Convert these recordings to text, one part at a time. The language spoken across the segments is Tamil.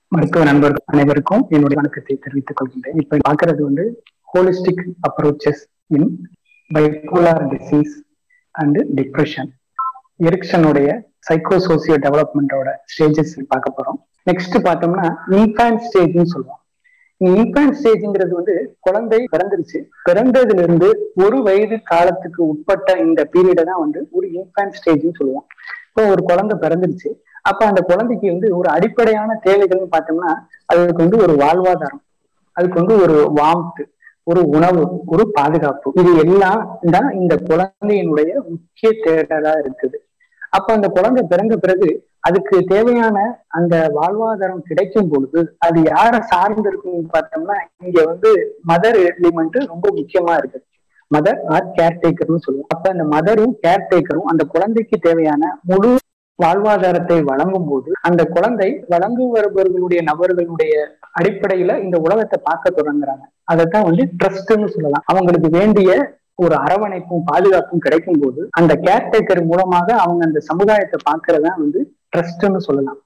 மருத்துவ நண்பர்கள் அனைவருக்கும் என்னுடைய வணக்கத்தை தெரிவித்துக் கொள்கின்றேன் இப்ப பாக்குறது வந்து holistic approaches in bipolar disease and depression எரிக்சனுடைய சைக்கோசோசியோ டெவலப்மெண்டோட ஸ்டேஜஸ் பார்க்க போறோம் நெக்ஸ்ட் பார்த்தோம்னா இன்ஃபேன்ட் ஸ்டேஜ்னு சொல்லுவோம் இன்ஃபேன்ட் ஸ்டேஜ்ங்கிறது வந்து குழந்தை பிறந்துருச்சு பிறந்ததுல இருந்து ஒரு வயது காலத்துக்கு உட்பட்ட இந்த பீரியடை தான் வந்து ஒரு இன்ஃபேன்ட் ஸ்டேஜ்னு சொல்லுவோம் இப்போ ஒரு குழந்தை பிறந்துருச்சு அப்ப அந்த குழந்தைக்கு வந்து ஒரு அடிப்படையான தேவைகள்னு பார்த்தோம்னா அதுக்கு வந்து ஒரு வாழ்வாதாரம் அதுக்கு வந்து ஒரு வாம்த்து ஒரு உணவு ஒரு பாதுகாப்பு இது எல்லாம் தான் இந்த குழந்தையினுடைய முக்கிய தேடலா இருக்குது அப்ப அந்த குழந்தை பிறந்த பிறகு அதுக்கு தேவையான அந்த வாழ்வாதாரம் கிடைக்கும் பொழுது அது யாரை சார்ந்து இருக்குன்னு பார்த்தோம்னா இங்க வந்து மதர் எலிமெண்ட் ரொம்ப முக்கியமா இருக்குது மதர் ஆர் கேர்டேக்கர்னு சொல்லுவோம் அப்ப அந்த மதரும் கேர்டேக்கரும் அந்த குழந்தைக்கு தேவையான முழு வாழ்வாதாரத்தை வழங்கும் போது அந்த குழந்தை வழங்கு வருபவர்களுடைய நபர்களுடைய அடிப்படையில இந்த உலகத்தை பார்க்க தொடங்குறாங்க அதைத்தான் வந்து ட்ரஸ்ட்னு சொல்லலாம் அவங்களுக்கு வேண்டிய ஒரு அரவணைப்பும் பாதுகாப்பும் கிடைக்கும் போது அந்த கேர்டேக்கர் மூலமாக அவங்க அந்த சமுதாயத்தை பார்க்கறதா வந்து ட்ரஸ்ட்னு சொல்லலாம்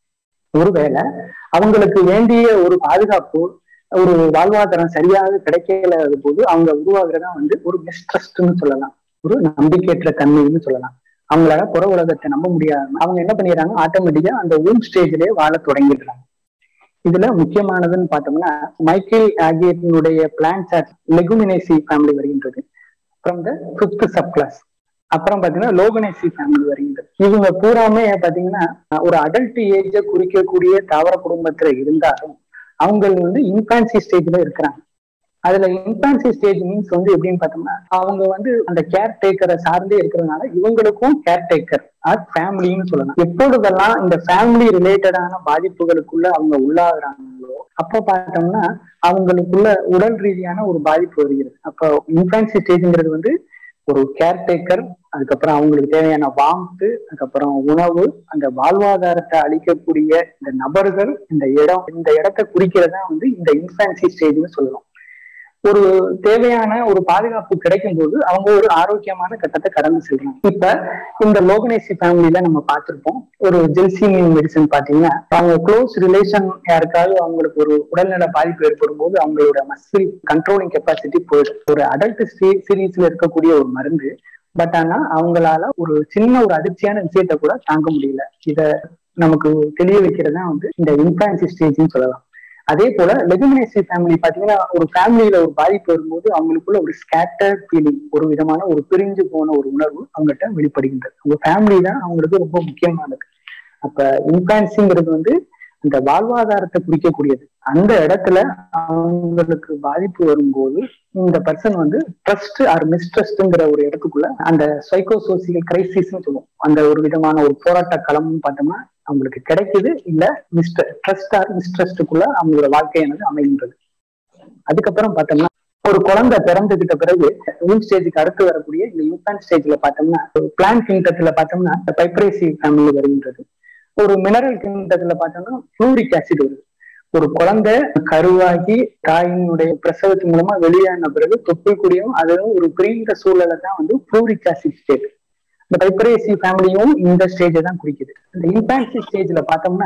ஒருவேளை அவங்களுக்கு வேண்டிய ஒரு பாதுகாப்பு ஒரு வாழ்வாதாரம் சரியாக கிடைக்கல போது அவங்க உருவாகிறதா வந்து ஒரு மிஸ்ட்ரஸ்ட்னு சொல்லலாம் ஒரு நம்பிக்கையற்ற தன்மைன்னு சொல்லலாம் அவங்களால புற உலகத்தை நம்ப முடியாம அவங்க என்ன பண்ணிடுறாங்க ஆட்டோமேட்டிக்கா அந்த ஊம் ஸ்டேஜ்லயே வாழ தொடங்கிடுறாங்க இதுல முக்கியமானதுன்னு பார்த்தோம்னா மைக்கேல் ஆகியனுடைய பிளான்ஸ் லெகுமினேசி ஃபேமிலி வருகின்றது from the fifth sub class அப்புறம் பாத்தீங்கன்னா லோகனேசி ஃபேமிலி வருகின்றது இவங்க பூராமே பாத்தீங்கன்னா ஒரு அடல்ட் ஏஜ குறிக்கக்கூடிய தாவர குடும்பத்துல இருந்தாலும் அவங்க வந்து இன்ஃபான்சி ஸ்டேஜ்ல இருக்கிறாங்க அதுல இன்ஃபான்சி ஸ்டேஜ் மீன்ஸ் வந்து எப்படின்னு பார்த்தோம்னா அவங்க வந்து அந்த கேர் டேக்கரை சார்ந்தே இருக்கிறதுனால இவங்களுக்கும் கேர் டேக்கர் ஆர் ஃபேமிலின்னு சொல்லலாம் எப்பொழுதெல்லாம் இந்த ஃபேமிலி ரிலேட்டடான பாதிப்புகளுக்குள்ள அவங்க உள்ளாகுறாங்களோ அப்ப பார்த்தோம்னா அவங்களுக்குள்ள உடல் ரீதியான ஒரு பாதிப்பு வருகிறது அப்போ இன்ஃபான்சி ஸ்டேஜ்ங்கிறது வந்து ஒரு கேர்டேக்கர் அதுக்கப்புறம் அவங்களுக்கு தேவையான வாம்த்து அதுக்கப்புறம் உணவு அந்த வாழ்வாதாரத்தை அளிக்கக்கூடிய இந்த நபர்கள் இந்த இடம் இந்த இடத்தை குறிக்கிறதா வந்து இந்த இன்ஃபான்சி ஸ்டேஜ்னு சொல்லலாம் ஒரு தேவையான ஒரு பாதுகாப்பு கிடைக்கும் போது அவங்க ஒரு ஆரோக்கியமான கட்டத்தை கடந்து செல்றாங்க இப்ப இந்த லோகனேசி ஃபேமிலியில நம்ம பார்த்திருப்போம் ஒரு ஜெல்சிமின் மெடிசன் பாத்தீங்கன்னா அவங்க க்ளோஸ் ரிலேஷன் யாருக்காவது அவங்களுக்கு ஒரு உடல்நல பாதிப்பு ஏற்படும் போது அவங்களோட மசில் கண்ட்ரோலிங் கெப்பாசிட்டி போயிடும் ஒரு அடல்ட் சீரீஸ்ல இருக்கக்கூடிய ஒரு மருந்து பட் ஆனா அவங்களால ஒரு சின்ன ஒரு அதிர்ச்சியான விஷயத்த கூட தாங்க முடியல இத நமக்கு தெளிய வைக்கிறதா வந்து இந்த இன்ஃபான்சி ஸ்டேஜ்னு சொல்லலாம் அதே போல லெகுமினேசி ஃபேமிலி பாத்தீங்கன்னா ஒரு ஃபேமிலியில ஒரு பாதிப்பு வரும்போது அவங்களுக்குள்ள ஒரு ஸ்கேட்டர் ஃபீலிங் ஒரு விதமான ஒரு பிரிஞ்சு போன ஒரு உணர்வு அவங்ககிட்ட வெளிப்படுகின்றது அவங்க ஃபேமிலி தான் அவங்களுக்கு ரொம்ப முக்கியமானது அப்ப இன்ஃபான்சிங்கிறது வந்து அந்த வாழ்வாதாரத்தை குறிக்கக்கூடியது அந்த இடத்துல அவங்களுக்கு பாதிப்பு வரும்போது இந்த பர்சன் வந்து ட்ரஸ்ட் ஆர் மிஸ்ட்ரஸ்ட்ங்கிற ஒரு இடத்துக்குள்ள அந்த சைக்கோ சோசியல் கிரைசிஸ்ன்னு சொல்லுவோம் அந்த ஒரு விதமான ஒரு போராட்ட களம்னு பார்த்தோம்னா அவங்களுக்கு கிடைக்குது இல்ல மிஸ்டர் ட்ரஸ்ட் ஆர் மிஸ்ட்ரஸ்டுக்குள்ள அவங்களோட வாழ்க்கையானது அமைகின்றது அதுக்கப்புறம் பார்த்தோம்னா ஒரு குழந்தை பிறந்துகிட்ட பிறகு ஊன் ஸ்டேஜுக்கு அடுத்து வரக்கூடிய இந்த இன்ஃபான்ட் ஸ்டேஜ்ல பார்த்தோம்னா பிளான் கிங்டத்துல பார்த்தோம்னா பைப்ரேசி ஃபேமிலி வருகின்றது ஒரு மினரல் கிங்டத்துல பார்த்தோம்னா ஃப்ளூரிக் ஆசிட் வருது ஒரு குழந்தை கருவாகி தாயினுடைய பிரசவத்தின் மூலமா வெளியான பிறகு தொப்புள் குடியும் அதுவும் ஒரு பிரிந்த சூழலை தான் வந்து ஃப்ளூரிக் ஆசிட் ஸ்டேட் இந்த பைப்ரேசி ஃபேமிலியும் இந்த ஸ்டேஜை தான் குறிக்குது இந்த இன்ஃபான்சி ஸ்டேஜ்ல பார்த்தோம்னா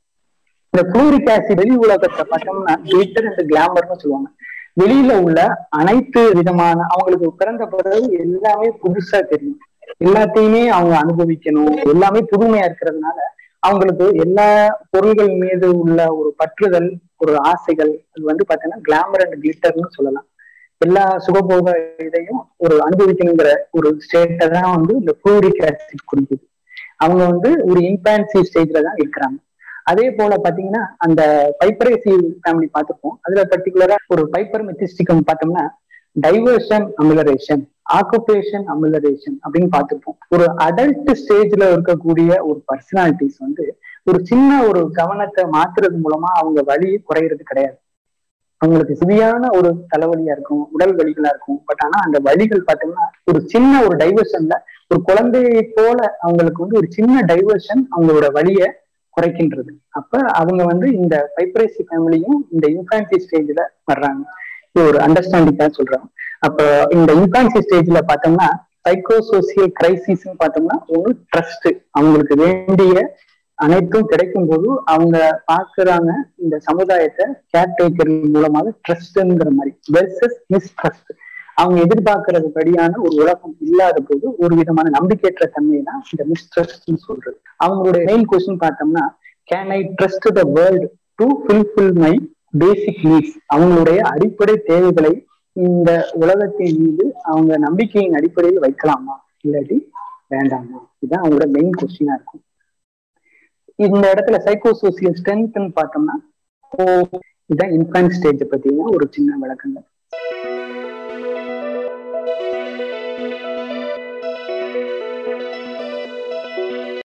இந்த ஃப்ளூரிக் ஆசிட் வெளி உலகத்தை பார்த்தோம்னா கிளிட்டர் அண்ட் கிளாமர்னு சொல்லுவாங்க வெளியில உள்ள அனைத்து விதமான அவங்களுக்கு பிறந்த பிறகு எல்லாமே புதுசா தெரியும் எல்லாத்தையுமே அவங்க அனுபவிக்கணும் எல்லாமே புதுமையா இருக்கிறதுனால அவங்களுக்கு எல்லா பொருள்கள் மீது உள்ள ஒரு பற்றுதல் ஒரு ஆசைகள் அது வந்து பாத்தீங்கன்னா கிளாமர் அண்ட் கிளிட்டர்னு சொல்லலாம் எல்லா சுகபோக இதையும் ஒரு அனுபவிக்கணுங்கிற ஒரு ஸ்டேட்டை தான் வந்து இந்த ஃப்ளூரிக் ஆசிட் குறிக்குது அவங்க வந்து ஒரு இன்ஃபான்சி ஸ்டேஜ்ல தான் இருக்கிறாங்க அதே போல பாத்தீங்கன்னா அந்த பைப்பரேசி ஃபேமிலி பார்த்துப்போம் அதுல பர்டிகுலரா ஒரு பைப்பர் மெத்திஸ்டிகம் பார்த்தோம்னா டைவர்ஷன் அமிலரேஷன் ஆக்குபேஷன் அமிலரேஷன் அப்படின்னு பார்த்துப்போம் ஒரு அடல்ட் ஸ்டேஜ்ல இருக்கக்கூடிய ஒரு பர்சனாலிட்டிஸ் வந்து ஒரு சின்ன ஒரு கவனத்தை மாத்துறது மூலமா அவங்க வலி குறையிறது கிடையாது அவங்களுக்கு சிவியான ஒரு தலைவலியா இருக்கும் உடல் வலிகளா இருக்கும் பட் ஆனா அந்த வலிகள் பாத்தீங்கன்னா ஒரு சின்ன ஒரு டைவர்ஷன்ல ஒரு குழந்தையை போல அவங்களுக்கு வந்து ஒரு சின்ன டைவர்ஷன் அவங்களோட வலிய குறைக்கின்றது அப்ப அவங்க வந்து இந்த பைப்ரேசி ஃபேமிலியும் இந்த இன்ஃபான்சி ஸ்டேஜ்ல வர்றாங்க இது ஒரு அண்டர்ஸ்டாண்டிங்கா சொல்றாங்க அப்ப இந்த இன்ஃபான்சி ஸ்டேஜ்ல பார்த்தோம்னா சைக்கோ சோசியல் கிரைசிஸ் பார்த்தோம்னா ஒரு ட்ரஸ்ட் அவங்களுக்கு வேண்டிய அனைத்தும் கிடைக்கும் போது அவங்க பாக்குறாங்க இந்த சமுதாயத்தை கேர்டேக்கர் மூலமாக ட்ரஸ்ட்ங்கிற மாதிரி வெர்சஸ் மிஸ்ட்ரஸ்ட் அவங்க எதிர்பார்க்கறது படியான ஒரு உலகம் இல்லாத போது ஒரு விதமான நம்பிக்கையற்ற தன்மை தான் இந்த மிஸ்ட்ரஸ்ட்னு சொல்றது அவங்களுடைய மெயின் கொஸ்டின் பார்த்தோம்னா can I trust the world to fulfil my basic needs அவங்களுடைய அடிப்படை தேவைகளை இந்த உலகத்தின் மீது அவங்க நம்பிக்கையின் அடிப்படையில் வைக்கலாமா இல்லாட்டி வேண்டாமா இதுதான் அவங்களோட மெயின் கொஸ்டினா இருக்கும் இந்த இடத்துல சைக்கோ சோசியல் ஸ்ட்ரென்த்னு பார்த்தோம்னா இதுதான் இன்ஃபன்ட் ஸ்டேஜ் பத்தின ஒரு சின்ன விளக்கங்கள்